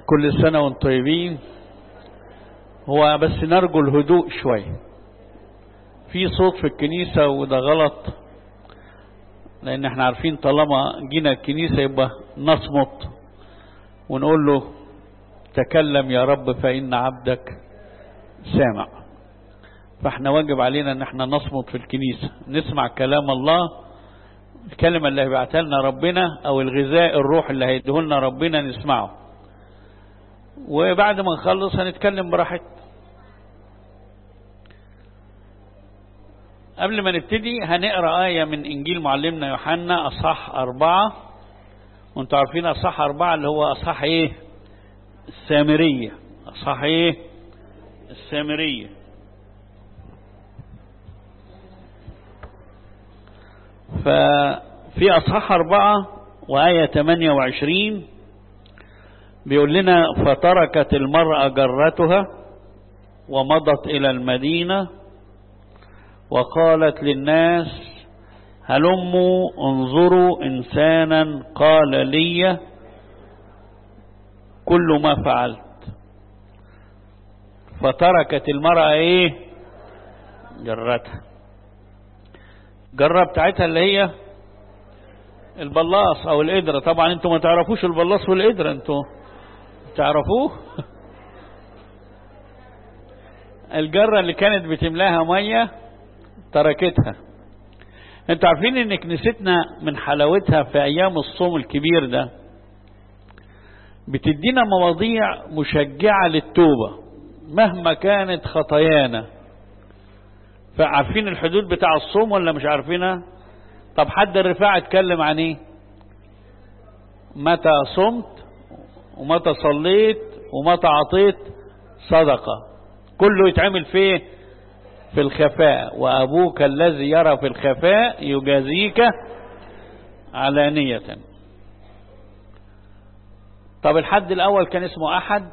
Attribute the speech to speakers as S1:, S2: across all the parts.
S1: كل سنة وانتم طيبين هو بس نرجو الهدوء شوية في صوت في الكنيسة وده غلط لان احنا عارفين طالما جينا الكنيسة يبقى نصمت ونقول له تكلم يا رب فإن عبدك سامع فاحنا واجب علينا ان احنا نصمت في الكنيسة نسمع كلام الله الكلمة اللي هيبعتها لنا ربنا او الغذاء الروح اللي هيديه لنا ربنا نسمعه وبعد ما نخلص هنتكلم براحتنا قبل ما نبتدي هنقرا آية من إنجيل معلمنا يوحنا أصح أربعة وانتوا عارفين أصح أربعة اللي هو أصح إيه؟ السامرية أصح إيه؟ السامرية ففي أصحاح أربعة وآية 28 بيقول لنا فتركت المرأة جرتها ومضت إلى المدينة وقالت للناس هلموا انظروا إنسانا قال لي كل ما فعلت فتركت المرأة ايه جرتها جرة بتاعتها اللي هي البلاص او القدرة طبعا انتوا ما تعرفوش البلاص والقدرة انتوا تعرفوه الجرة اللي كانت بتملاها مية تركتها انتوا عارفين ان كنيستنا من حلاوتها في ايام الصوم الكبير ده بتدينا مواضيع مشجعة للتوبة مهما كانت خطايانا فعارفين الحدود بتاع الصوم ولا مش عارفينها طب حد الرفاع اتكلم عن ايه متى صمت ومتى صليت ومتى عطيت صدقة كله يتعمل فيه في الخفاء وأبوك الذي يرى في الخفاء يجازيك علانية طب الحد الأول كان اسمه أحد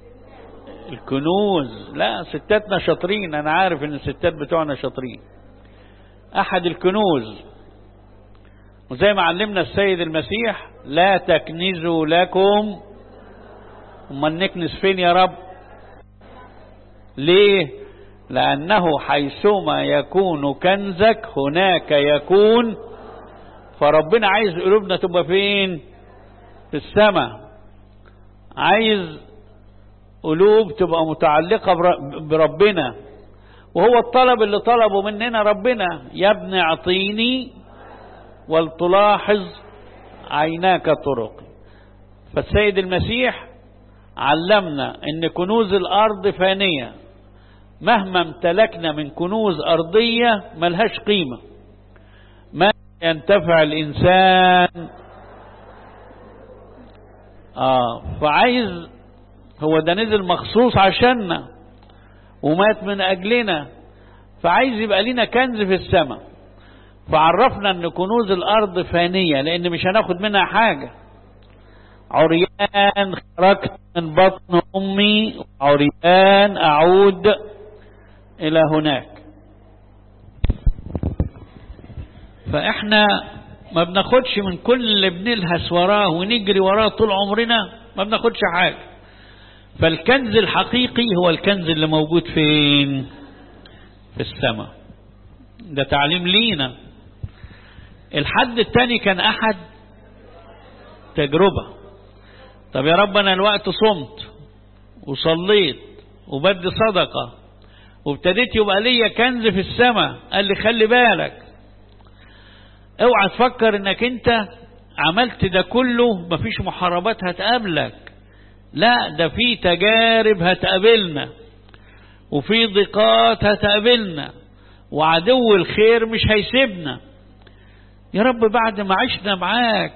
S1: الكنوز لا ستاتنا شاطرين أنا عارف إن الستات بتوعنا شاطرين أحد الكنوز وزي ما علمنا السيد المسيح لا تكنزوا لكم أما نكنز فين يا رب ليه لأنه حيثما يكون كنزك هناك يكون فربنا عايز قلوبنا تبقى فين في السماء عايز قلوب تبقى متعلقة بربنا وهو الطلب اللي طلبه مننا ربنا يا ابن اعطيني ولتلاحظ عيناك طرقي فالسيد المسيح علمنا ان كنوز الارض فانيه مهما امتلكنا من كنوز أرضية ملهاش قيمة ما ينتفع الإنسان آه فعايز هو ده نزل مخصوص عشاننا ومات من أجلنا فعايز يبقى لنا كنز في السماء فعرفنا ان كنوز الارض فانية لان مش هناخد منها حاجة عريان خرجت من بطن امي عريان اعود الى هناك فاحنا ما بناخدش من كل اللي بنلهس وراه ونجري وراه طول عمرنا ما بناخدش حاجة فالكنز الحقيقي هو الكنز اللي موجود فين في السماء ده تعليم لينا الحد التاني كان احد تجربة طب يا رب انا الوقت صمت وصليت وبدي صدقة وابتديت يبقى ليا كنز في السماء قال لي خلي بالك اوعى تفكر انك انت عملت ده كله مفيش محاربات هتقابلك لا ده في تجارب هتقابلنا وفي ضيقات هتقابلنا وعدو الخير مش هيسيبنا يا رب بعد ما عشنا معاك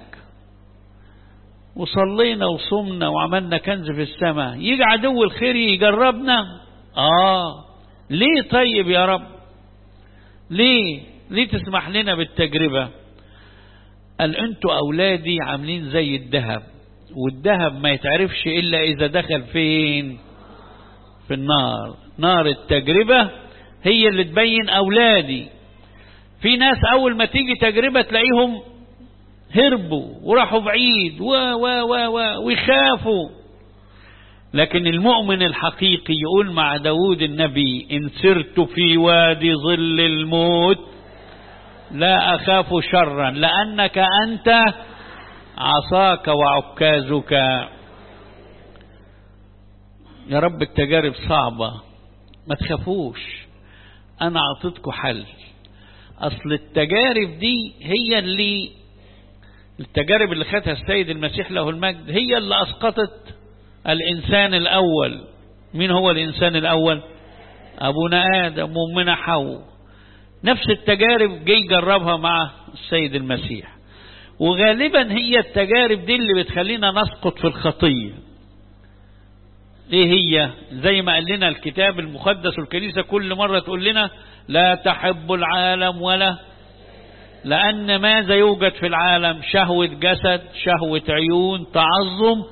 S1: وصلينا وصمنا وعملنا كنز في السماء يجي عدو الخير يجربنا اه ليه طيب يا رب ليه ليه تسمح لنا بالتجربة قال انتوا اولادي عاملين زي الذهب والذهب ما يتعرفش الا اذا دخل فين في النار نار التجربة هي اللي تبين اولادي في ناس اول ما تيجي تجربة تلاقيهم هربوا وراحوا بعيد و و و و ويخافوا لكن المؤمن الحقيقي يقول مع داود النبي إن سرت في وادي ظل الموت لا أخاف شرا لأنك أنت عصاك وعكازك يا رب التجارب صعبة ما تخافوش أنا أعطيتكم حل أصل التجارب دي هي اللي التجارب اللي خدها السيد المسيح له المجد هي اللي أسقطت الإنسان الأول مين هو الإنسان الأول أبونا آدم وأمنا حواء نفس التجارب جاي جربها مع السيد المسيح وغالبا هي التجارب دي اللي بتخلينا نسقط في الخطية ايه هي زي ما قال لنا الكتاب المقدس والكنيسة كل مرة تقول لنا لا تحب العالم ولا لأن ماذا يوجد في العالم شهوة جسد شهوة عيون تعظم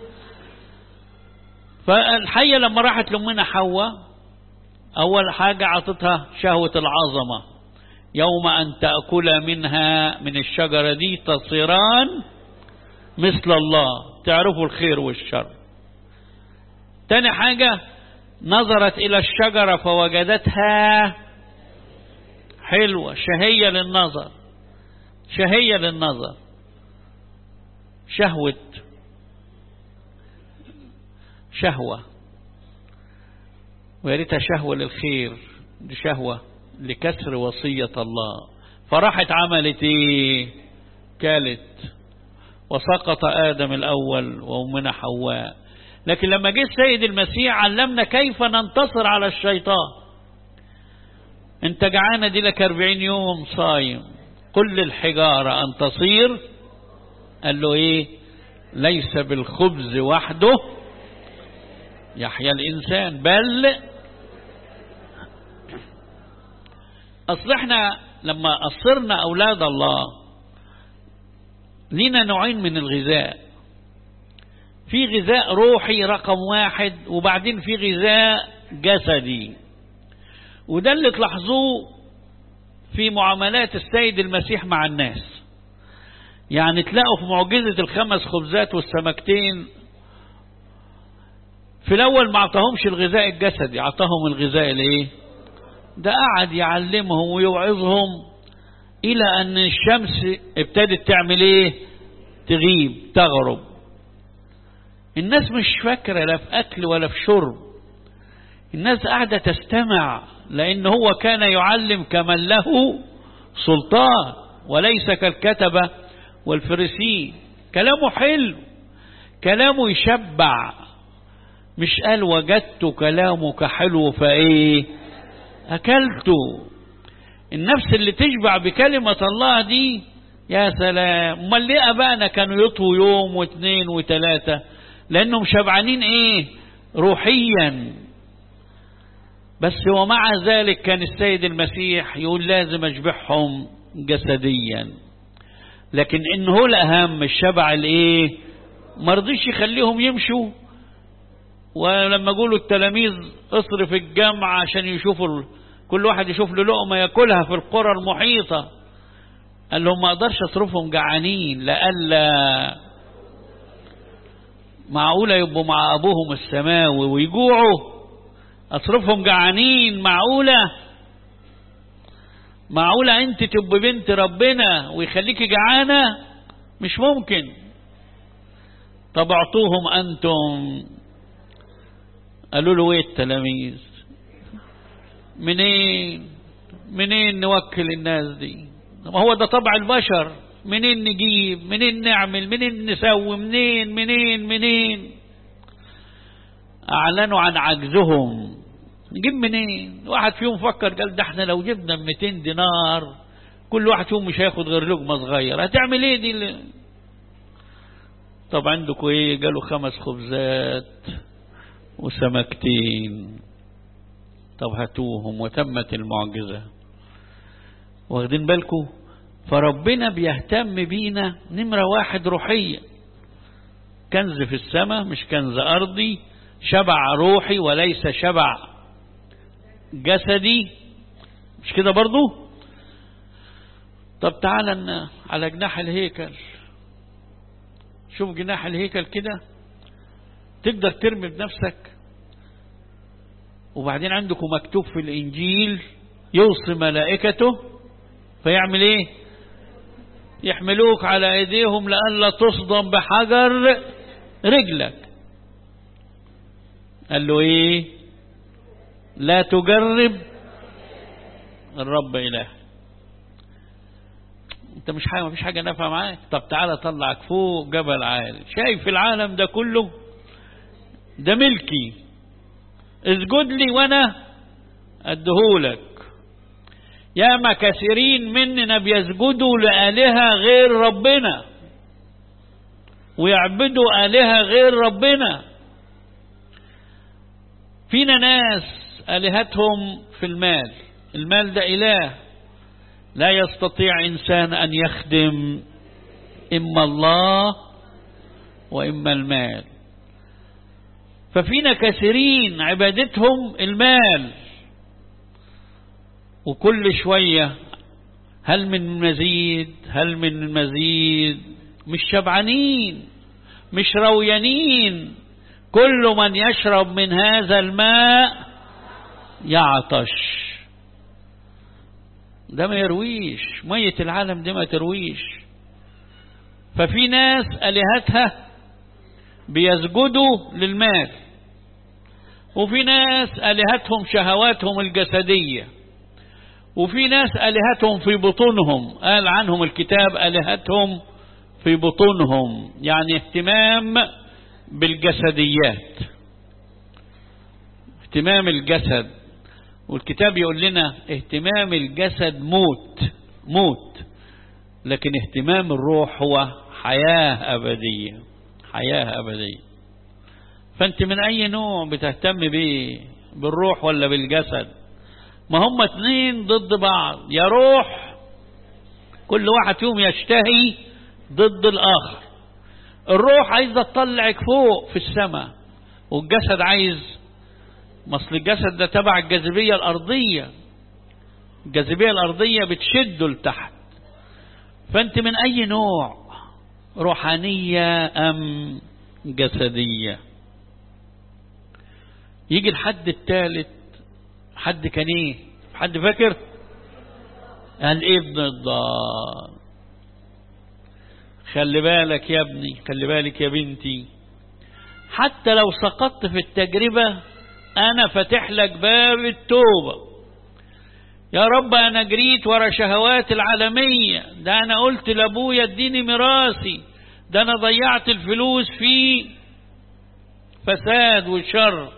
S1: فالحية لما راحت لأمنا حواء أول حاجة عطتها شهوة العظمة يوم أن تأكل منها من الشجرة دي تصيران مثل الله تعرفوا الخير والشر تاني حاجة نظرت إلى الشجرة فوجدتها حلوة شهية للنظر شهية للنظر شهوة شهوة ويا ريتها شهوة للخير دي شهوة لكسر وصية الله فراحت عملت ايه كالت وسقط آدم الأول وأمنا حواء لكن لما جه السيد المسيح علمنا كيف ننتصر على الشيطان انت جعانة دي لك أربعين يوم صايم قل للحجارة أن تصير قال له ايه ليس بالخبز وحده يحيا الإنسان بل أصل احنا لما أصرنا أولاد الله لينا نوعين من الغذاء في غذاء روحي رقم واحد وبعدين في غذاء جسدي وده اللي تلاحظوه في معاملات السيد المسيح مع الناس يعني تلاقوا في معجزة الخمس خبزات والسمكتين في الأول ما أعطاهمش الغذاء الجسدي أعطاهم الغذاء الإيه ده قعد يعلمهم ويوعظهم إلى أن الشمس ابتدت تعمل إيه تغيب تغرب الناس مش فاكرة لا في أكل ولا في شرب الناس قاعدة تستمع لأن هو كان يعلم كمن له سلطان وليس كالكتبة والفريسين كلامه حلو كلامه يشبع مش قال وجدت كلامك حلو فايه اكلته النفس اللي تشبع بكلمة الله دي يا سلام امال ليه ابائنا كانوا يطووا يوم واثنين وثلاثة لانهم شبعانين ايه روحيا بس ومع ذلك كان السيد المسيح يقول لازم اشبعهم جسديا لكن ان هو الاهم الشبع الايه مرضيش يخليهم يمشوا ولما يقولوا التلاميذ اصرف الجمع عشان يشوفوا كل واحد يشوف له لقمه ياكلها في القرى المحيطه قال لهم ما اقدرش اصرفهم جعانين لألا معقوله يبقوا مع ابوهم السماوي ويجوعوا اصرفهم جعانين معقوله معقوله انت تبقى بنت ربنا ويخليكي جعانه مش ممكن طب اعطوهم انتم قالوا له ايه التلاميذ منين منين نوكل الناس دي ما هو ده طبع البشر منين نجيب منين نعمل منين نسوي منين منين منين اعلنوا عن عجزهم نجيب منين واحد فيهم فكر قال ده احنا لو جبنا 200 دينار كل واحد فيهم مش هياخد غير لقمه صغيره هتعمل ايه دي اللي... طب عندكم ايه قالوا خمس خبزات وسمكتين طب هاتوهم وتمت المعجزة واخدين بالكم فربنا بيهتم بينا نمرة واحد روحية كنز في السماء مش كنز أرضي شبع روحي وليس شبع جسدي مش كده برضو طب تعالى على جناح الهيكل شوف جناح الهيكل كده تقدر ترمي بنفسك وبعدين عندكم مكتوب في الإنجيل يوصي ملائكته فيعمل ايه يحملوك على ايديهم لئلا تصدم بحجر رجلك قال له ايه لا تجرب الرب اله انت مش حاجه مفيش حاجه نافعه معاك طب تعالى طلعك فوق جبل عالي شايف العالم ده كله ده ملكي اسجد لي وانا اديهولك ياما كثيرين مننا بيسجدوا لآلهة غير ربنا ويعبدوا آلهة غير ربنا فينا ناس آلهتهم في المال المال ده إله لا يستطيع إنسان أن يخدم إما الله وإما المال ففينا كثيرين عبادتهم المال وكل شوية هل من مزيد هل من مزيد مش شبعانين مش رويانين كل من يشرب من هذا الماء يعطش ده ما يرويش مية العالم دي ما ترويش ففي ناس آلهتها بيسجدوا للمال وفي ناس آلهتهم شهواتهم الجسدية وفي ناس آلهتهم في بطونهم قال عنهم الكتاب آلهتهم في بطونهم يعني اهتمام بالجسديات اهتمام الجسد والكتاب يقول لنا اهتمام الجسد موت موت لكن اهتمام الروح هو حياة أبدية حياة أبدية فأنت من أي نوع بتهتم بيه بالروح ولا بالجسد ما هم اتنين ضد بعض يا روح كل واحد فيهم يشتهي ضد الآخر الروح عايزة تطلعك فوق في السماء والجسد عايز مصل الجسد ده تبع الجاذبية الأرضية الجاذبية الأرضية بتشده لتحت فأنت من أي نوع روحانية أم جسدية يجي الحد الثالث حد كان ايه حد فاكر الابن الضال خلي بالك يا ابني خلي بالك يا بنتي حتى لو سقطت في التجربة انا فاتح لك باب التوبة يا رب انا جريت ورا شهوات العالمية ده انا قلت لابويا اديني ميراثي ده انا ضيعت الفلوس في فساد وشر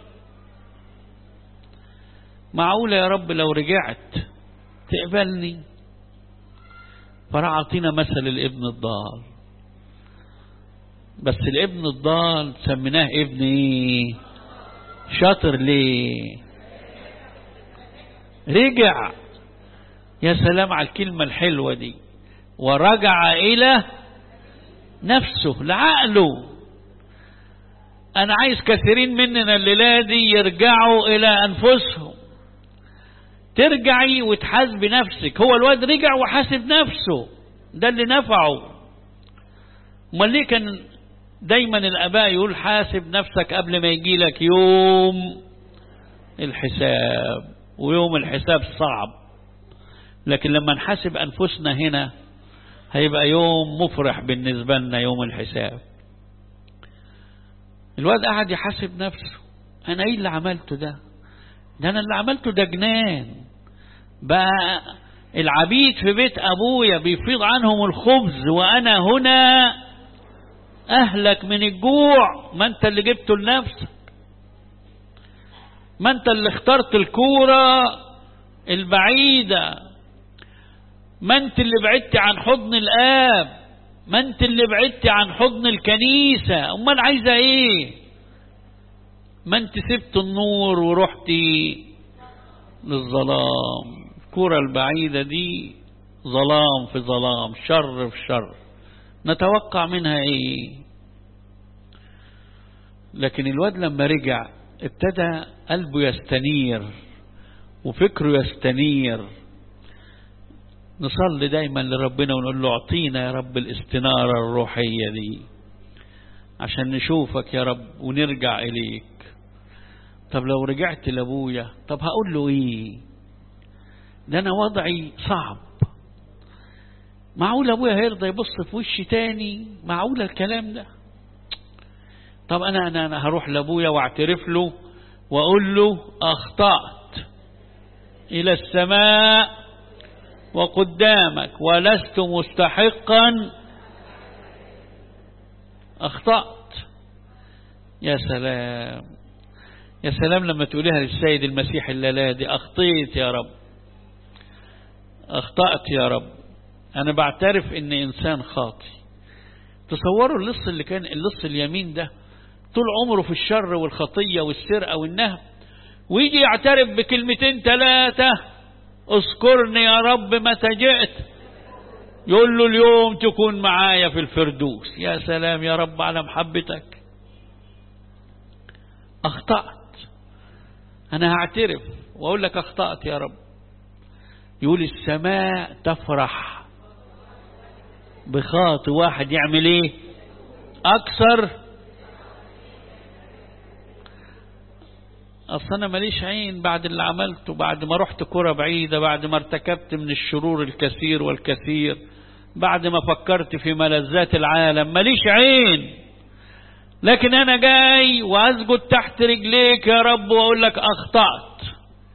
S1: معقولة يا رب لو رجعت تقبلني فراح اعطينا مثل الابن الضال بس الابن الضال سميناه ابن ايه شاطر ليه رجع يا سلام على الكلمة الحلوة دي ورجع إلى نفسه لعقله أنا عايز كثيرين مننا الليلة دي يرجعوا إلى أنفسهم ترجعي وتحاسبي نفسك هو الواد رجع وحاسب نفسه ده اللي نفعه امال ليه كان دايما الاباء يقول حاسب نفسك قبل ما يجي لك يوم الحساب ويوم الحساب صعب لكن لما نحاسب انفسنا هنا هيبقى يوم مفرح بالنسبه لنا يوم الحساب الواد قاعد يحاسب نفسه انا ايه اللي عملته ده ده انا اللي عملته ده جنان بقى العبيد في بيت ابويا بيفيض عنهم الخبز وانا هنا اهلك من الجوع ما انت اللي جبته لنفسك ما انت اللي اخترت الكورة البعيدة ما انت اللي بعدت عن حضن الاب ما انت اللي بعدت عن حضن الكنيسة امال عايزة ايه ما انت سبت النور ورحتي للظلام الكرة البعيدة دي ظلام في ظلام شر في شر نتوقع منها ايه لكن الواد لما رجع ابتدى قلبه يستنير وفكره يستنير نصلي دايما لربنا ونقول له اعطينا يا رب الاستنارة الروحية دي عشان نشوفك يا رب ونرجع إليك طب لو رجعت لابويا طب هقول له ايه ده انا وضعي صعب معقول ابويا هيرضى يبص في وشي تاني معقول الكلام ده طب انا انا انا هروح لابويا واعترف له واقول له اخطات الى السماء وقدامك ولست مستحقا اخطات يا سلام يا سلام لما تقولها للسيد المسيح الليلة دي أخطيت يا رب أخطأت يا رب أنا بعترف إن إنسان خاطي تصوروا اللص اللي كان اللص اليمين ده طول عمره في الشر والخطية والسرقة والنهب ويجي يعترف بكلمتين ثلاثة اذكرني يا رب متى جئت يقول له اليوم تكون معايا في الفردوس يا سلام يا رب على محبتك أخطأت أنا هعترف وأقول لك أخطأت يا رب يقول السماء تفرح بخاطي واحد يعمل ايه أكثر أصل أنا ماليش عين بعد اللي عملته بعد ما رحت كرة بعيدة بعد ما ارتكبت من الشرور الكثير والكثير بعد ما فكرت في ملذات العالم ماليش عين لكن أنا جاي وأسجد تحت رجليك يا رب وأقول لك أخطأت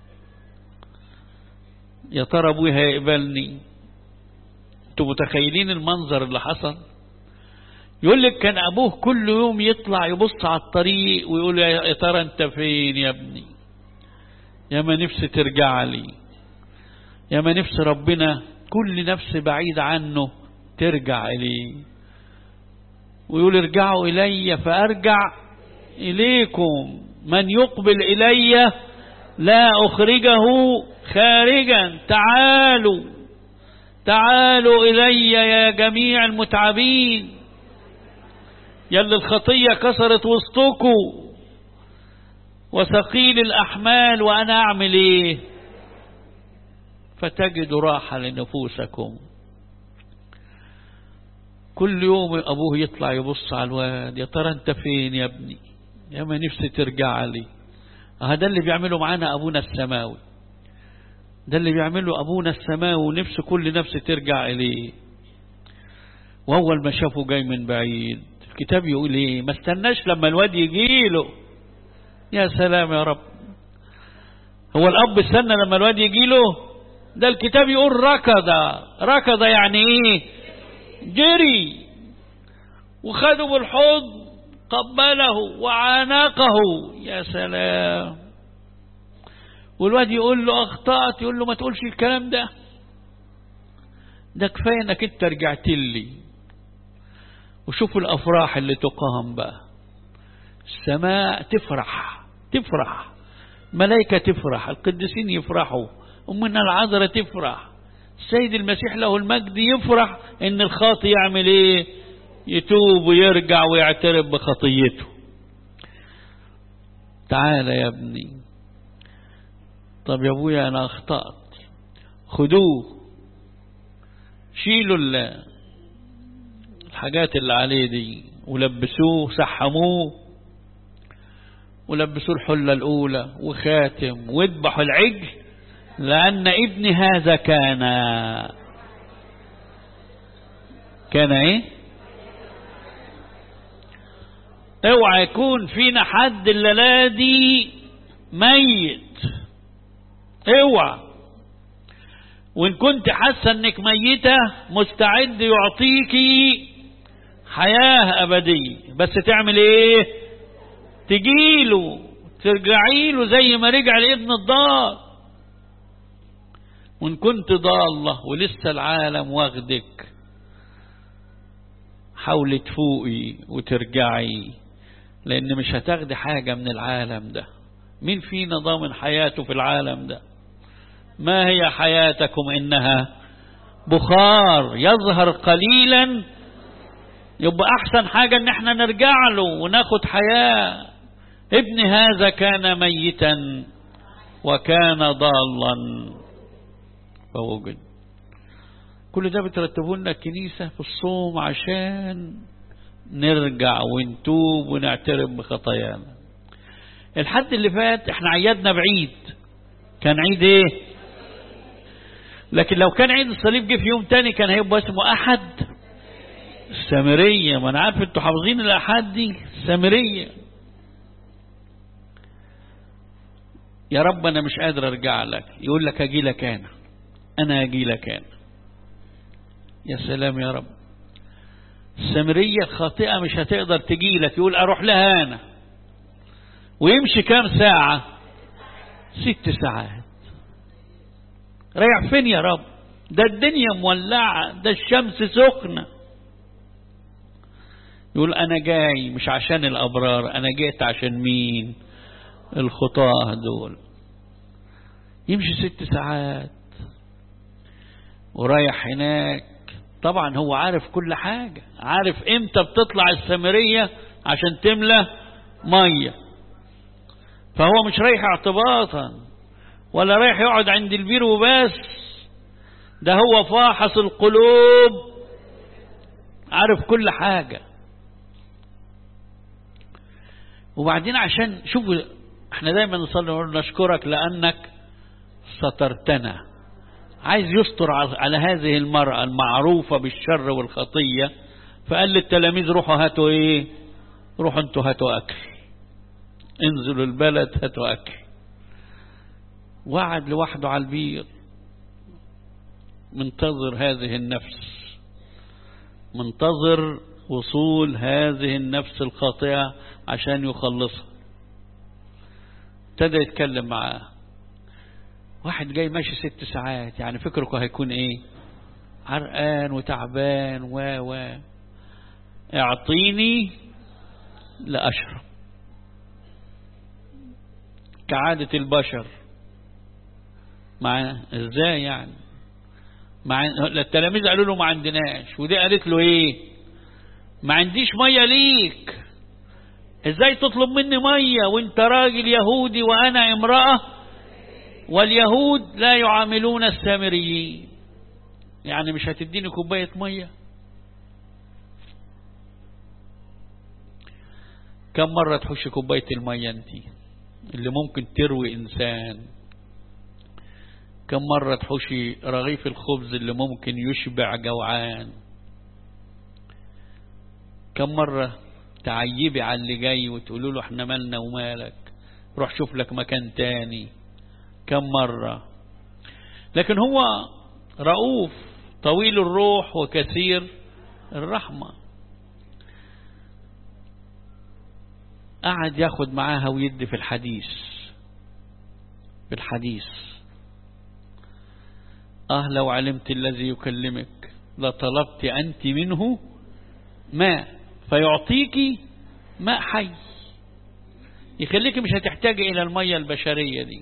S1: يا ترى أبوي هيقبلني أنتوا متخيلين المنظر اللي حصل يقول لك كان أبوه كل يوم يطلع يبص على الطريق ويقول يا ترى أنت فين يا ابني يا ما نفسي ترجع لي يا ما نفسي ربنا كل نفس بعيد عنه ترجع إليه ويقول ارجعوا إلي فأرجع إليكم من يقبل إلي لا أخرجه خارجا تعالوا تعالوا إلي يا جميع المتعبين يلي الخطية كسرت وسطكم وثقيل الأحمال وأنا أعمل إيه فتجدوا راحة لنفوسكم كل يوم أبوه يطلع يبص على الواد يا ترى أنت فين يا ابني يا ما نفسي ترجع لي هذا اللي بيعمله معانا أبونا السماوي ده اللي بيعمله أبونا السماوي ونفسه كل نفس ترجع إليه وأول ما شافه جاي من بعيد الكتاب يقول إيه ما استناش لما الواد يجيله يا سلام يا رب هو الأب استنى لما الواد يجيله ده الكتاب يقول ركض ركض يعني إيه جري وخده بالحضن قبله وعانقه يا سلام والواد يقول له اخطأت يقول له ما تقولش الكلام ده ده كفايه انك انت رجعت لي وشوفوا الافراح اللي تقام بقى السماء تفرح تفرح ملائكة تفرح القديسين يفرحوا أمنا العذراء تفرح السيد المسيح له المجد يفرح ان الخاطي يعمل ايه يتوب ويرجع ويعترف بخطيته تعال يا ابني طب يا ابويا انا اخطأت خدوه شيلوا الحاجات اللي عليه دي ولبسوه سحموه ولبسوه الحلة الأولى وخاتم واذبحوا العجل لأن ابن هذا كان كان ايه اوعى يكون فينا حد الليلة دي ميت اوعى وان كنت حاسة انك ميتة مستعد يعطيكي حياة ابدية بس تعمل ايه تجيله ترجعيله زي ما رجع لابن الضال وان كنت ضالة ولسه العالم واخدك حاولي تفوقي وترجعي لان مش هتاخدي حاجة من العالم ده مين فينا ضامن حياته في العالم ده ما هي حياتكم انها بخار يظهر قليلا يبقى احسن حاجة ان احنا نرجع له وناخد حياة ابن هذا كان ميتا وكان ضالا فوجد كل ده بترتبوا لنا الكنيسة في الصوم عشان نرجع ونتوب ونعترف بخطايانا الحد اللي فات احنا عيدنا بعيد كان عيد ايه لكن لو كان عيد الصليب جه في يوم تاني كان هيبقى اسمه احد السامرية ما انا عارف انتوا حافظين الاحاد دي السامرية يا رب انا مش قادر ارجع لك يقول لك اجي لك انا انا اجي لك انا يا سلام يا رب السامرية الخاطئة مش هتقدر تجي لك يقول اروح لها انا ويمشي كام ساعة ست ساعات رايح فين يا رب ده الدنيا مولعة ده الشمس سخنة يقول أنا جاي مش عشان الأبرار أنا جيت عشان مين الخطاه دول يمشي ست ساعات ورايح هناك طبعا هو عارف كل حاجة عارف امتى بتطلع السامرية عشان تملى مية فهو مش رايح اعتباطا ولا رايح يقعد عند البير وبس ده هو فاحص القلوب عارف كل حاجة وبعدين عشان شوفوا احنا دايما نصلي نقول نشكرك لأنك سترتنا عايز يستر على هذه المرأة المعروفة بالشر والخطية فقال للتلاميذ روحوا هاتوا ايه روحوا انتوا هاتوا اكل انزلوا البلد هاتوا اكل وقعد لوحده على البير منتظر هذه النفس منتظر وصول هذه النفس الخاطئة عشان يخلصها ابتدى يتكلم معاه واحد جاي ماشي ست ساعات يعني فكركم هيكون ايه عرقان وتعبان و و اعطيني لأشرب كعادة البشر مع ازاي يعني مع التلاميذ قالوا له ما عندناش ودي قالت له ايه ما عنديش ميه ليك ازاي تطلب مني ميه وانت راجل يهودي وانا امراه واليهود لا يعاملون السامريين يعني مش هتديني كوبايه ميه كم مرة تحش كوباية المية انت اللي ممكن تروي انسان كم مرة تحشي رغيف الخبز اللي ممكن يشبع جوعان كم مرة تعيبي على اللي جاي وتقولوا له احنا مالنا ومالك روح شوف لك مكان تاني كم مرة لكن هو رؤوف طويل الروح وكثير الرحمة قعد ياخد معاها ويدي في الحديث في الحديث اه لو علمت الذي يكلمك لطلبت أنت منه ماء فيعطيك ماء حي يخليك مش هتحتاج إلى المية البشرية دي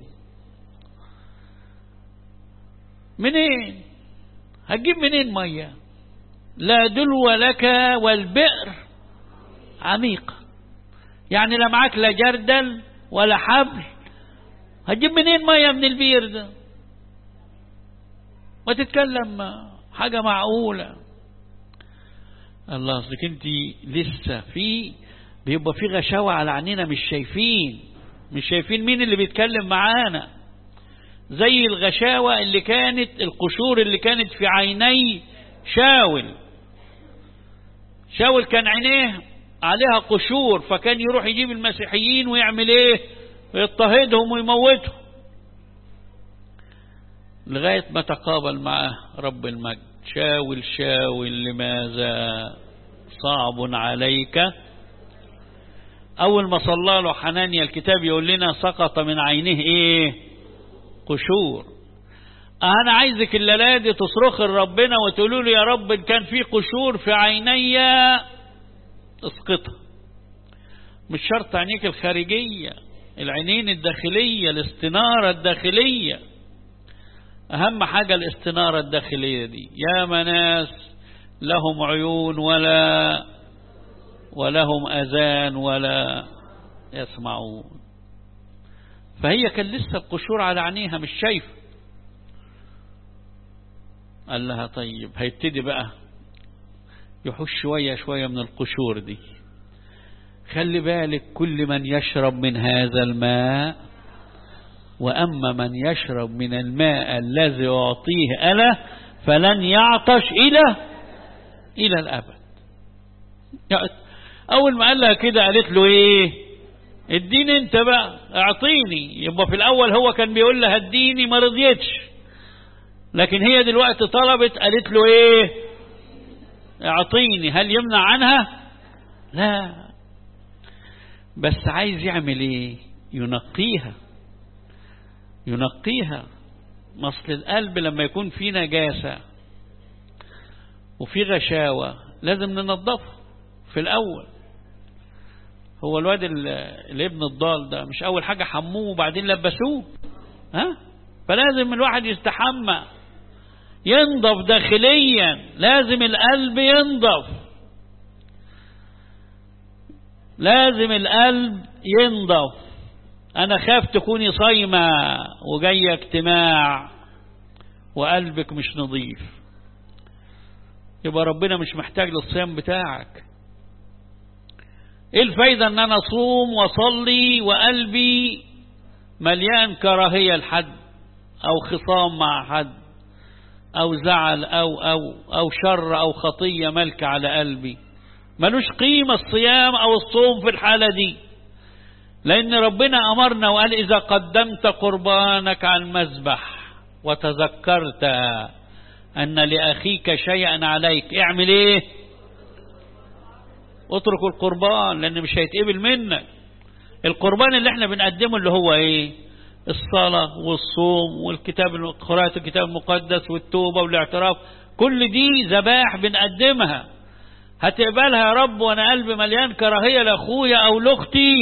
S1: منين هتجيب منين مية لا دلو لك والبئر عميق يعني لا معاك لا جردل ولا حبل هتجيب منين مية من البير ده وتتكلم حاجة معقولة الله اصلك انت لسه في بيبقى في غشاوة على عينينا مش شايفين مش شايفين مين اللي بيتكلم معانا زي الغشاوة اللي كانت القشور اللي كانت في عيني شاول شاول كان عينيه عليها قشور فكان يروح يجيب المسيحيين ويعمل ايه ويضطهدهم ويموتهم لغاية ما تقابل معه رب المجد شاول شاول لماذا صعب عليك أول ما صلى له حنانيا الكتاب يقول لنا سقط من عينه إيه قشور أنا عايزك الليلة دي تصرخ لربنا وتقولوا له يا رب إن كان في قشور في عيني اسقطها مش شرط عينيك الخارجية العينين الداخلية الاستنارة الداخلية أهم حاجة الاستنارة الداخلية دي يا مناس لهم عيون ولا ولهم أذان ولا يسمعون فهي كان لسه القشور على عينيها مش شايفة قال لها طيب هيبتدي بقى يحش شوية شوية من القشور دي خلي بالك كل من يشرب من هذا الماء وأما من يشرب من الماء الذي أعطيه أنا فلن يعطش إلى إلى الأبد أول ما قال لها كده قالت له إيه اديني انت بقى اعطيني يبقى في الأول هو كان بيقول لها اديني ما رضيتش لكن هي دلوقتي طلبت قالت له ايه اعطيني هل يمنع عنها لا بس عايز يعمل ايه ينقيها ينقيها مصل القلب لما يكون فيه نجاسة وفي غشاوة لازم ننظفه في الأول هو الواد الابن الضال ده مش أول حاجة حموه وبعدين لبسوه ها فلازم الواحد يستحمى ينضف داخليا لازم القلب ينضف لازم القلب ينضف انا خاف تكوني صايمة وجاية اجتماع وقلبك مش نظيف يبقى ربنا مش محتاج للصيام بتاعك ايه الفايدة ان انا اصوم واصلي وقلبي مليان كراهية لحد او خصام مع حد او زعل او او او شر او خطية ملكة على قلبي ملوش قيمة الصيام او الصوم في الحالة دي لان ربنا امرنا وقال اذا قدمت قربانك على المذبح وتذكرت ان لاخيك شيئا عليك اعمل ايه اترك القربان لان مش هيتقبل منك القربان اللي احنا بنقدمه اللي هو ايه الصلاة والصوم والكتاب قراءة الكتاب المقدس والتوبة والاعتراف كل دي ذبائح بنقدمها هتقبلها يا رب وانا قلبي مليان كراهية لاخويا او لاختي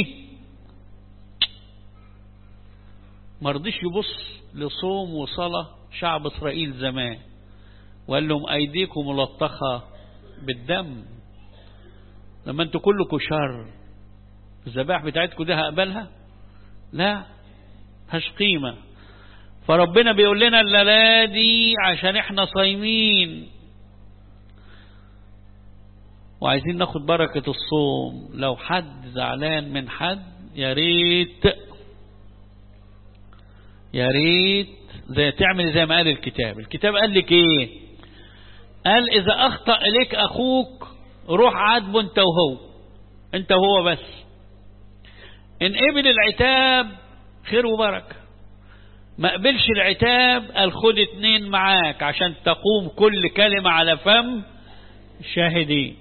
S1: مرضيش يبص لصوم وصلاة شعب اسرائيل زمان وقال لهم ايديكم ملطخة بالدم لما انتوا كلكم شر الذبائح بتاعتكم دي هقبلها لا ملهاش قيمة فربنا بيقول لنا الليلة دي عشان احنا صايمين وعايزين ناخد بركة الصوم لو حد زعلان من حد يا ريت يا ريت زي تعمل زي ما قال الكتاب الكتاب قال لك ايه قال اذا اخطأ اليك اخوك روح عاتبه انت وهو انت وهو بس ان قبل العتاب خير وبركة ما قبلش العتاب قال خد اتنين معاك عشان تقوم كل كلمة على فم شاهدين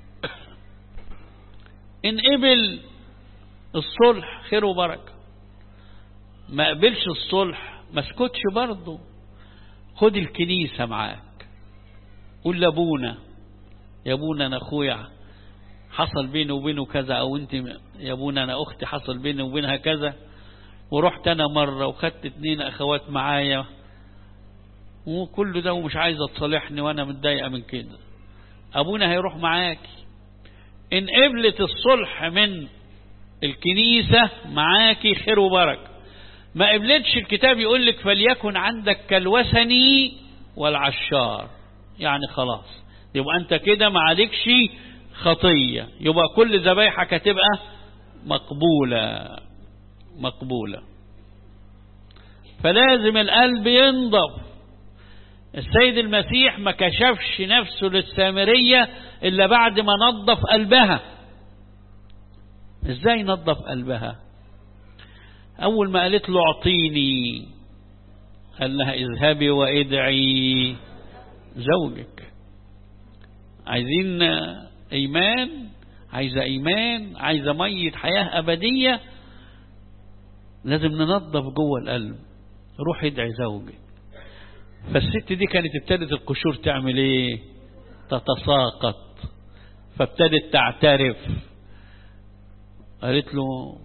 S1: ان قبل الصلح خير وبركة ما قبلش الصلح ما اسكتش برضه خد الكنيسة معاك قول لابونا يا ابونا انا اخويا حصل بيني وبينه كذا او انت يا ابونا انا اختي حصل بيني وبينها كذا ورحت انا مرة وخدت اتنين اخوات معايا وكل ده ومش عايزة تصالحني وانا متضايقة من كده ابونا هيروح معاكي ان قبلت الصلح من الكنيسة معاكي خير وبركة ما قبلتش الكتاب يقول لك فليكن عندك كالوثني والعشار يعني خلاص يبقى انت كده ما عليكش خطية يبقى كل ذبايحك هتبقى مقبولة مقبولة فلازم القلب ينضف السيد المسيح ما كشفش نفسه للسامرية إلا بعد ما نظف قلبها ازاي نظف قلبها أول ما قالت له اعطيني قال لها اذهبي وادعي زوجك عايزين ايمان عايزة ايمان عايزة مية حياة ابدية لازم ننظف جوه القلب روح ادعي زوجك فالست دي كانت ابتدت القشور تعمل ايه تتساقط فابتدت تعترف قالت له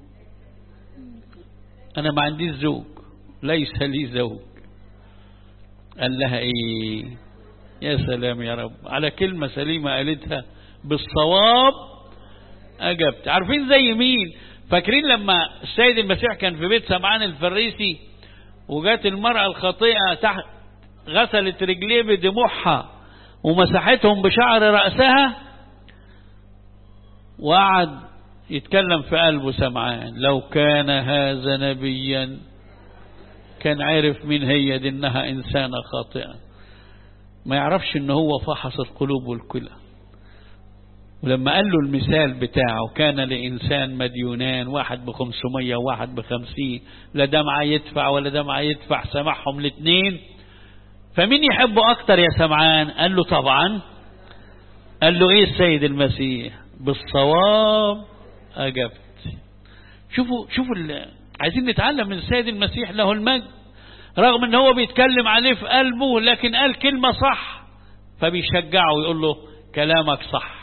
S1: انا ما عنديش زوج ليس لي زوج قال لها ايه يا سلام يا رب على كلمة سليمة قالتها بالصواب أجبت عارفين زي مين فاكرين لما السيد المسيح كان في بيت سمعان الفريسي وجات المرأة الخاطئة تحت غسلت رجليه بدموعها ومسحتهم بشعر رأسها وقعد يتكلم في قلبه سمعان لو كان هذا نبيا كان عرف مين هي دي انها انسانة خاطئة ما يعرفش ان هو فحص القلوب والكلى ولما قال له المثال بتاعه كان لإنسان مديونان واحد بخمسمية وواحد بخمسين لا ده معاه يدفع ولا ده معاه يدفع سمعهم الاثنين فمين يحبه أكتر يا سمعان قال له طبعا قال له ايه السيد المسيح بالصواب أجبت شوفوا شوفوا عايزين نتعلم من السيد المسيح له المجد رغم ان هو بيتكلم عليه في قلبه لكن قال كلمة صح فبيشجعه ويقول له كلامك صح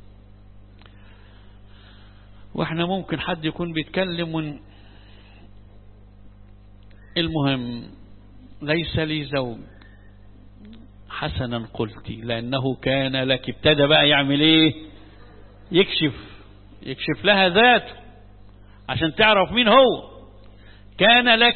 S1: واحنا ممكن حد يكون بيتكلم من المهم ليس لي زوج حسنا قلت لأنه كان لك ابتدى بقى يعمل ايه يكشف يكشف لها ذاته عشان تعرف مين هو كان لك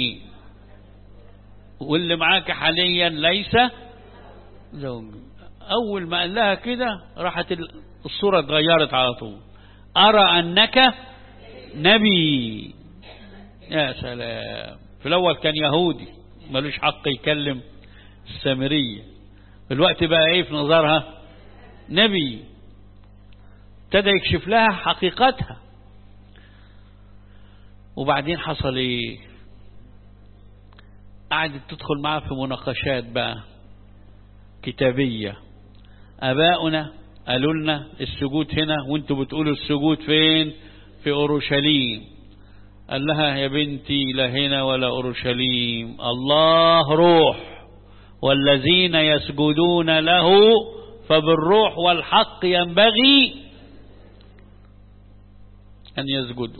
S1: واللي معاك حاليا ليس زوج أول ما قال لها كده راحت الصورة اتغيرت على طول أرى أنك نبي يا سلام في الأول كان يهودي ملوش حق يكلم السامرية الوقت بقى ايه في نظرها نبي ابتدى يكشف لها حقيقتها وبعدين حصل ايه قعدت تدخل معاه في مناقشات بقى كتابية أباؤنا قالوا لنا السجود هنا وانتوا بتقولوا السجود فين في أورشليم قال لها يا بنتي لا هنا ولا أورشليم الله روح والذين يسجدون له فبالروح والحق ينبغي أن يسجدوا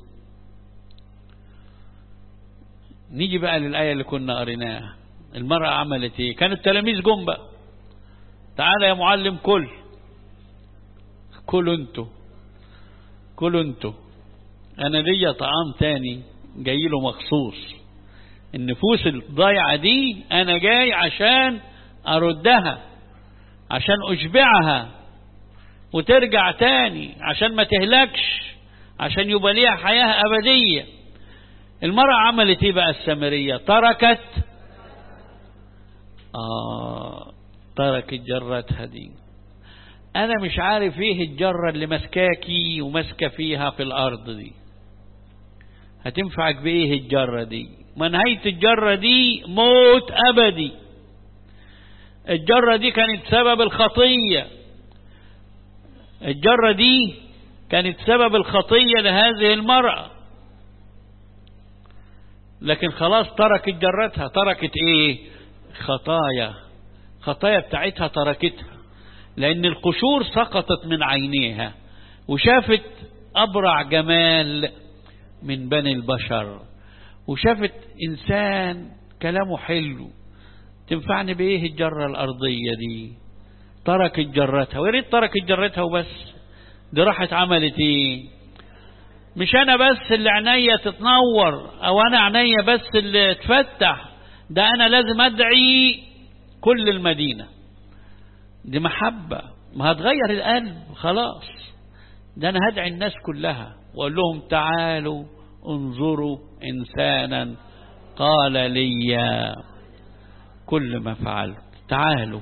S1: نيجي بقى للآية اللي كنا قريناها المرأة عملت ايه كان التلاميذ جم بقى تعالى يا معلم كل كلوا انتوا كلوا انتوا انا ليا طعام تاني جاي له مخصوص النفوس الضايعة دي انا جاي عشان اردها عشان اشبعها وترجع تاني عشان ما تهلكش عشان يبقى ليها حياة ابدية المرأة عملت ايه بقى السامرية تركت آه تركت جرتها دي انا مش عارف ايه الجرة اللي مسكاكي وماسكة فيها في الارض دي هتنفعك بايه الجرة دي ما نهاية الجرة دي موت ابدي الجرة دي كانت سبب الخطية الجرة دي كانت سبب الخطية لهذه المرأة لكن خلاص تركت جرتها تركت ايه خطايا خطايا بتاعتها تركتها لأن القشور سقطت من عينيها وشافت أبرع جمال من بني البشر وشافت إنسان كلامه حلو تنفعني بإيه الجرة الأرضية دي تركت جرتها ويريد تركت جرتها وبس دي راحت عملت إيه مش أنا بس اللي عينيا تتنور أو أنا عينيا بس اللي تفتح ده أنا لازم أدعي كل المدينة دي محبة ما هتغير القلب خلاص ده أنا هدعي الناس كلها وأقول لهم تعالوا انظروا إنسانا قال لي كل ما فعلت تعالوا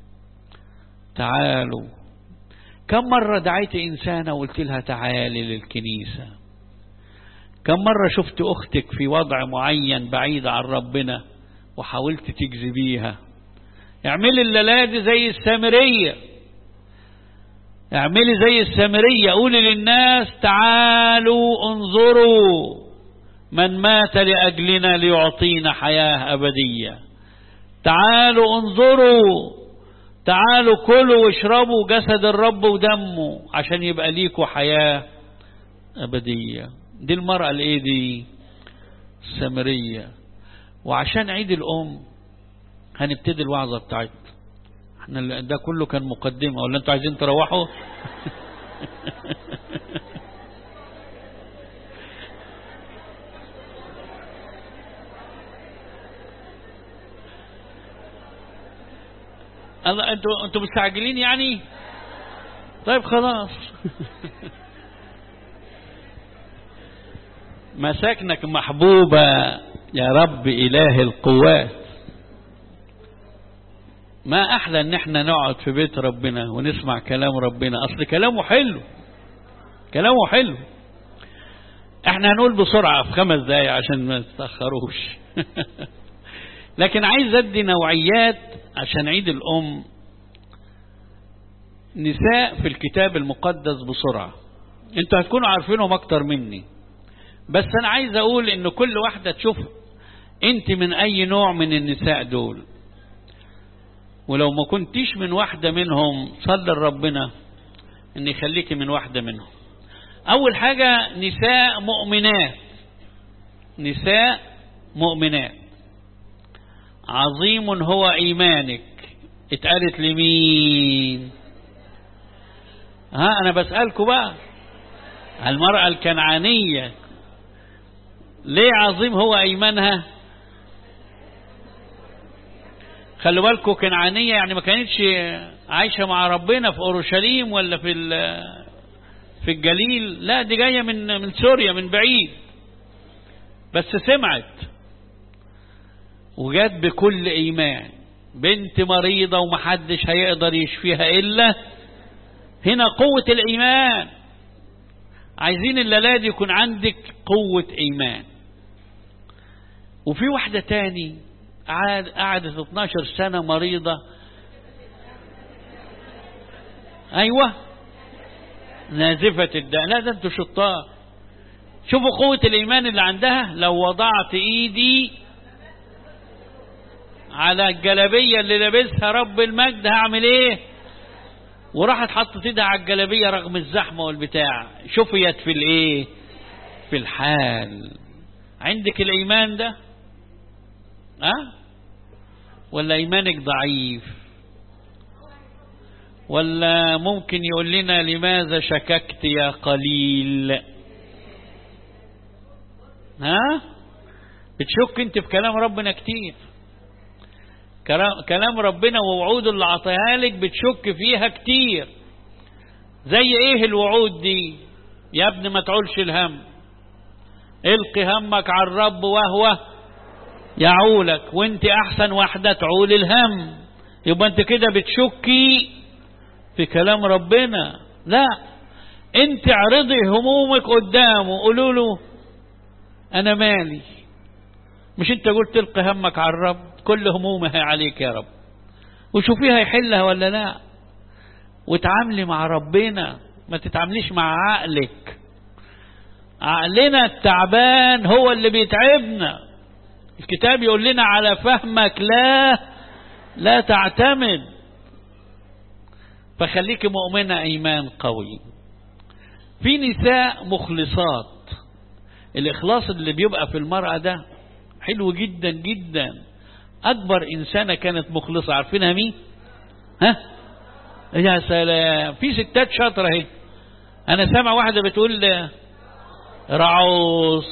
S1: تعالوا كم مرة دعيت إنسانة وقلت لها تعالي للكنيسة كم مرة شفت أختك في وضع معين بعيد عن ربنا وحاولت تجذبيها اعملي الليلة دي زي السامرية اعملي زي السامرية قولي للناس تعالوا انظروا من مات لأجلنا ليعطينا حياة أبدية تعالوا انظروا تعالوا كلوا واشربوا جسد الرب ودمه عشان يبقى ليكوا حياة أبدية دي المرأة الايه دي السامرية وعشان عيد الأم هنبتدي الوعظة بتاعتنا احنا ده كله كان مقدمة ولا انتوا عايزين تروحوا الله انتوا انتوا مستعجلين يعني طيب خلاص مساكنك محبوبة يا رب إله القوات ما أحلى إن احنا نقعد في بيت ربنا ونسمع كلام ربنا أصل كلامه حلو كلامه حلو احنا هنقول بسرعة في خمس دقايق عشان ما تتأخروش لكن عايز ادي نوعيات عشان عيد الأم نساء في الكتاب المقدس بسرعة انتوا هتكونوا عارفينهم اكتر مني بس انا عايز اقول ان كل واحدة تشوف انت من اي نوع من النساء دول ولو ما كنتيش من واحدة منهم صلي لربنا ان يخليكي من واحدة منهم اول حاجة نساء مؤمنات نساء مؤمنات عظيم هو ايمانك اتقالت لمين ها انا بسألكوا بقى المرأة الكنعانية ليه عظيم هو ايمانها خلوا بالكم كنعانية يعني ما كانتش عايشة مع ربنا في اورشليم ولا في في الجليل لا دي جاية من من سوريا من بعيد بس سمعت وجت بكل ايمان بنت مريضة ومحدش هيقدر يشفيها الا هنا قوة الايمان عايزين الليلة دي يكون عندك قوة ايمان وفي واحدة تاني قعدت 12 سنة مريضة ايوه نازفة الدم لا ده انتوا شطار شوفوا قوة الايمان اللي عندها لو وضعت ايدي على الجلبية اللي لابسها رب المجد هعمل ايه وراحت حطت ايدها على الجلبية رغم الزحمة والبتاع شفيت في الايه في الحال عندك الايمان ده ها أه؟ ولا ايمانك ضعيف ولا ممكن يقول لنا لماذا شككت يا قليل ها بتشك انت في كلام ربنا كتير كلام ربنا ووعوده اللي عطيها لك بتشك فيها كتير زي ايه الوعود دي يا ابني ما تعولش الهم القي همك على الرب وهو يعولك وانت احسن واحدة تعول الهم يبقى انت كده بتشكي في كلام ربنا لا انت اعرضي همومك قدامه قولوا له انا مالي مش انت قلت تلقي همك على الرب كل همومها عليك يا رب وشوفيها يحلها ولا لا وتعاملي مع ربنا ما تتعامليش مع عقلك عقلنا التعبان هو اللي بيتعبنا الكتاب يقول لنا على فهمك لا لا تعتمد فخليك مؤمنة إيمان قوي في نساء مخلصات الإخلاص اللي بيبقى في المرأة ده حلو جدا جدا أكبر إنسانة كانت مخلصة عارفينها مين ها يا سلام في ستات شاطرة اهي أنا سامع واحدة بتقول رعوس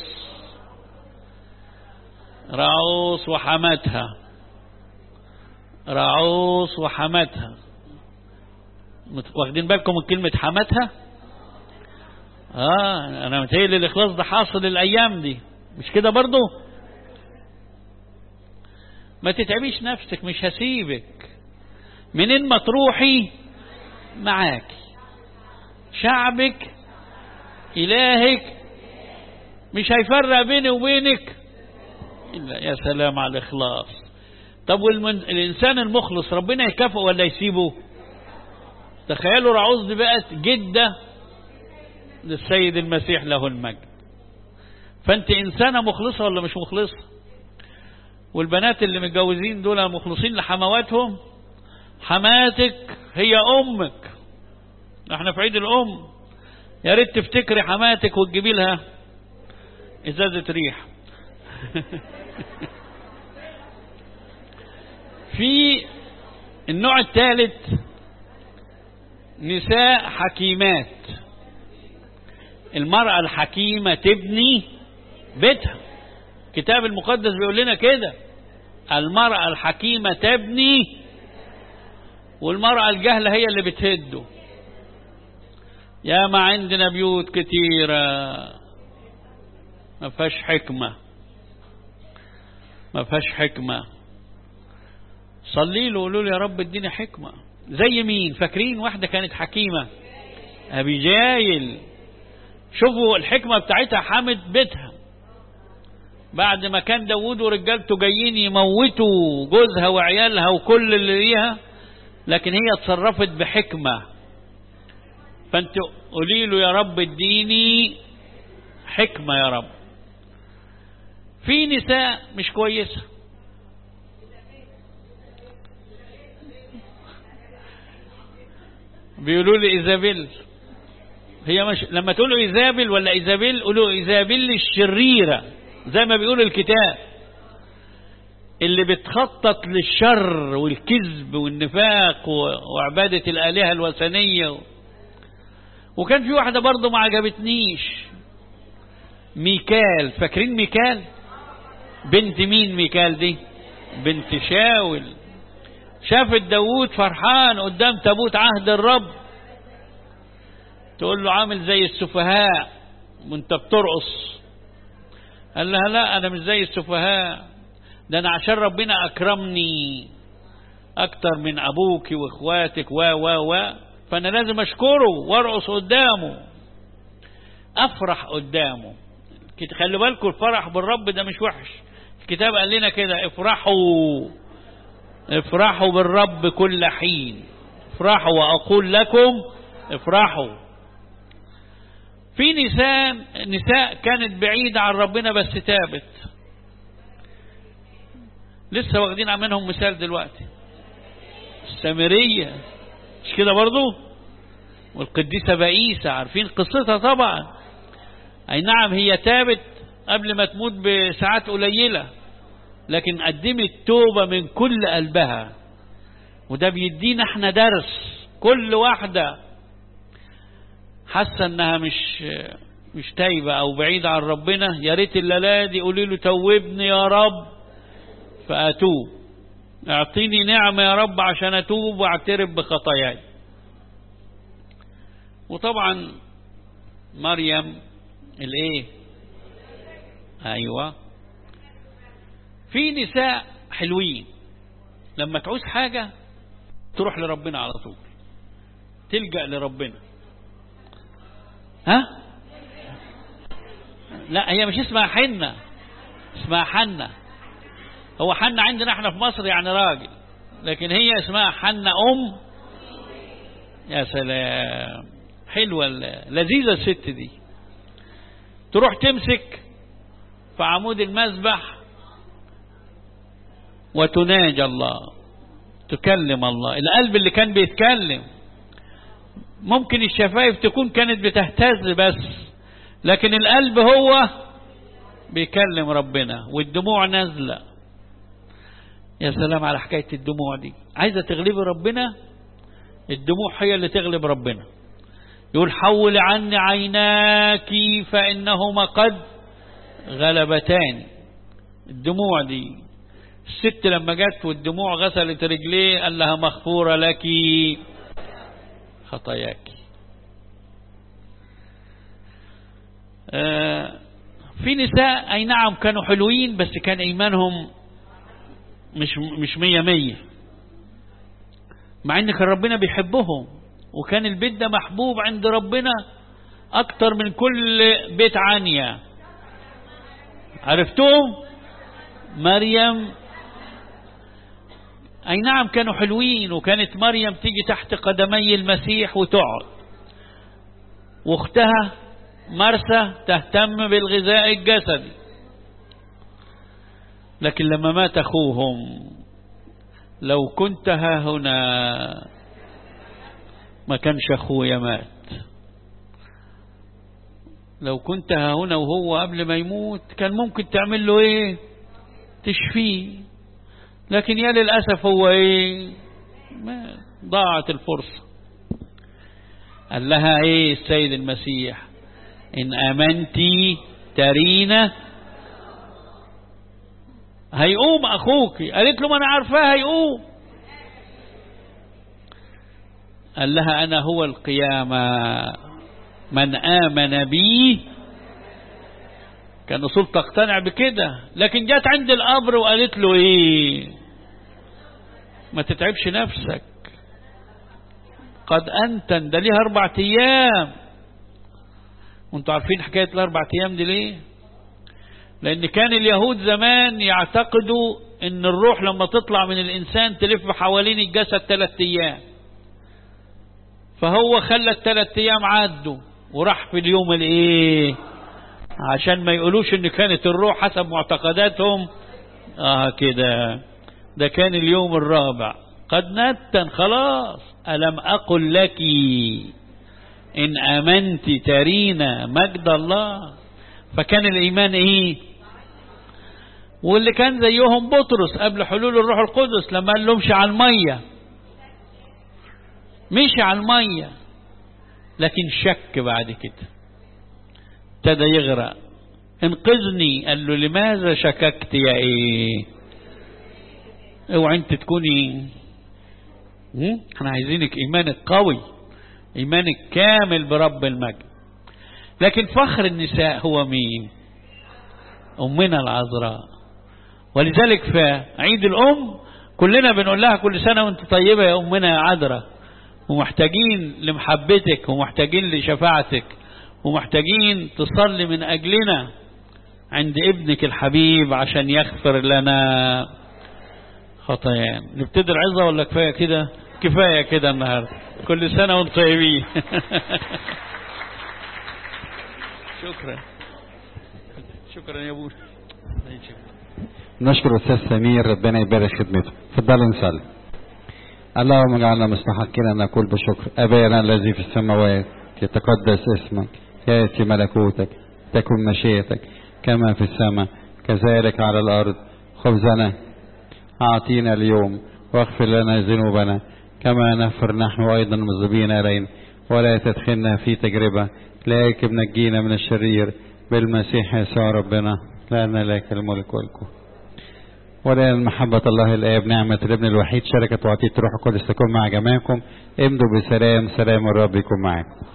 S1: رعوس وحماتها رعوس وحماتها واخدين بالكم من كلمة حماتها اه انا متهيألي الاخلاص ده حاصل الايام دي مش كده برضو ما تتعبيش نفسك مش هسيبك منين ما تروحي معاكي شعبك إلهك مش هيفرق بيني وبينك إلا يا سلام على الإخلاص طب والمن... الإنسان المخلص ربنا يكافئه ولا يسيبه تخيلوا رعوز دي بقت جدة للسيد المسيح له المجد فأنت إنسانة مخلصة ولا مش مخلصة والبنات اللي متجوزين دول مخلصين لحمواتهم حماتك هي أمك احنا في عيد الأم يا ريت تفتكري حماتك وتجيبي لها ازازة ريح في النوع الثالث نساء حكيمات المرأة الحكيمة تبني بيتها الكتاب المقدس بيقول لنا كده المرأة الحكيمة تبني والمرأة الجهلة هي اللي بتهده يا ما عندنا بيوت كتيرة ما فيهاش حكمة ما فيهاش حكمة صلي له قولوا له يا رب اديني حكمة زي مين فاكرين واحدة كانت حكيمة أبي جايل شوفوا الحكمة بتاعتها حامت بيتها بعد ما كان داوود ورجالته جايين يموتوا جوزها وعيالها وكل اللي ليها لكن هي اتصرفت بحكمة فانت قولي له يا رب اديني حكمة يا رب في نساء مش كويسة بيقولوا لي إيزابيل هي مش لما تقولوا إيزابيل ولا إيزابيل قولوا إيزابيل الشريرة زي ما بيقول الكتاب اللي بتخطط للشر والكذب والنفاق وعبادة الآلهة الوثنية وكان في واحدة برضه ما عجبتنيش ميكال فاكرين ميكال بنت مين ميكال دي بنت شاول شافت داوود فرحان قدام تابوت عهد الرب تقول له عامل زي السفهاء وانت بترقص قال لها لا انا مش زي السفهاء ده انا عشان ربنا اكرمني اكتر من ابوك واخواتك و و و فانا لازم اشكره وارقص قدامه افرح قدامه خلي بالكم الفرح بالرب ده مش وحش الكتاب قال لنا كده افرحوا افرحوا بالرب كل حين افرحوا واقول لكم افرحوا في نساء نساء كانت بعيدة عن ربنا بس تابت لسه واخدين منهم مثال دلوقتي السامرية مش كده برضو والقديسة بائسة عارفين قصتها طبعا اي نعم هي تابت قبل ما تموت بساعات قليلة لكن قدمت توبة من كل قلبها وده بيدينا احنا درس كل واحدة حاسة انها مش مش تايبة او بعيدة عن ربنا يا ريت الليلة دي قولي له توبني يا رب فأتوب اعطيني نعمة يا رب عشان اتوب واعترف بخطاياي وطبعا مريم الايه ايوه في نساء حلوين لما تعوز حاجة تروح لربنا على طول تلجأ لربنا ها لا هي مش اسمها حنة اسمها حنة هو حنة عندنا احنا في مصر يعني راجل لكن هي اسمها حنة ام يا سلام حلوة لذيذة الست دي تروح تمسك في عمود المذبح وتناجى الله تكلم الله القلب اللي كان بيتكلم ممكن الشفايف تكون كانت بتهتز بس لكن القلب هو بيكلم ربنا والدموع نازلة يا سلام على حكاية الدموع دي عايزة تغلب ربنا الدموع هي اللي تغلب ربنا يقول حول عني عيناك فإنهما قد غلبتان الدموع دي الست لما جت والدموع غسلت رجليه قال لها مغفورة لك خطاياك آه في نساء اي نعم كانوا حلوين بس كان ايمانهم مش مش مية مية مع ان كان ربنا بيحبهم وكان البيت ده محبوب عند ربنا اكتر من كل بيت عنيا عرفتوهم مريم أي نعم كانوا حلوين وكانت مريم تيجي تحت قدمي المسيح وتقعد واختها مرسى تهتم بالغذاء الجسدي لكن لما مات أخوهم لو كنت ها هنا ما كانش أخويا مات لو كنت ها هنا وهو قبل ما يموت كان ممكن تعمل له ايه تشفيه لكن يا للأسف هو ايه ما ضاعت الفرصة قال لها ايه السيد المسيح ان امنتي ترينا هيقوم اخوك قالت له ما انا عارفاه هيقوم قال لها انا هو القيامة من امن بي كان أصول تقتنع بكده لكن جت عند القبر وقالت له ايه ما تتعبش نفسك قد أنتن ده ليها أربع أيام وانتوا عارفين حكاية الأربع أيام دي ليه لأن كان اليهود زمان يعتقدوا إن الروح لما تطلع من الإنسان تلف حوالين الجسد ثلاث أيام فهو خلى الثلاث أيام عدوا وراح في اليوم الإيه عشان ما يقولوش إن كانت الروح حسب معتقداتهم آه كده ده كان اليوم الرابع قد نتن خلاص ألم أقل لك إن آمنت ترينا مجد الله فكان الإيمان إيه واللي كان زيهم بطرس قبل حلول الروح القدس لما قال له امشي على المية مشي على المية لكن شك بعد كده ابتدى يغرق انقذني قال له لماذا شككت يا ايه اوعى انت تكوني احنا عايزينك ايمانك قوي ايمانك كامل برب المجد لكن فخر النساء هو مين امنا العذراء ولذلك في عيد الام كلنا بنقول لها كل سنه وانت طيبه يا امنا يا عذراء ومحتاجين لمحبتك ومحتاجين لشفاعتك ومحتاجين تصلي من اجلنا عند ابنك الحبيب عشان يغفر لنا خطايانا نبتدي العظة ولا كفاية كده كفاية كده النهاردة كل سنة وانتم طيبين شكرا شكرا يا ابونا
S2: نشكر أستاذ سمير ربنا يبارك خدمته تفضلوا نصلي اللهم اجعلنا مستحقين أن نقول بشكر أبانا الذي في السماوات يتقدس اسمك يأتي ملكوتك تكن مشيئتك كما في السماء كذلك على الأرض خبزنا أعطينا اليوم واغفر لنا ذنوبنا كما نغفر نحن أيضا مذنبين إلينا ولا تدخلنا في تجربة لكن نجينا من الشرير بالمسيح يسوع ربنا لأن لك الملك والقوة ولأن محبة الله الآب نعمة الابن الوحيد شركة وعطية روح القدس تكون مع جميعكم امضوا بسلام سلام الرب يكون معكم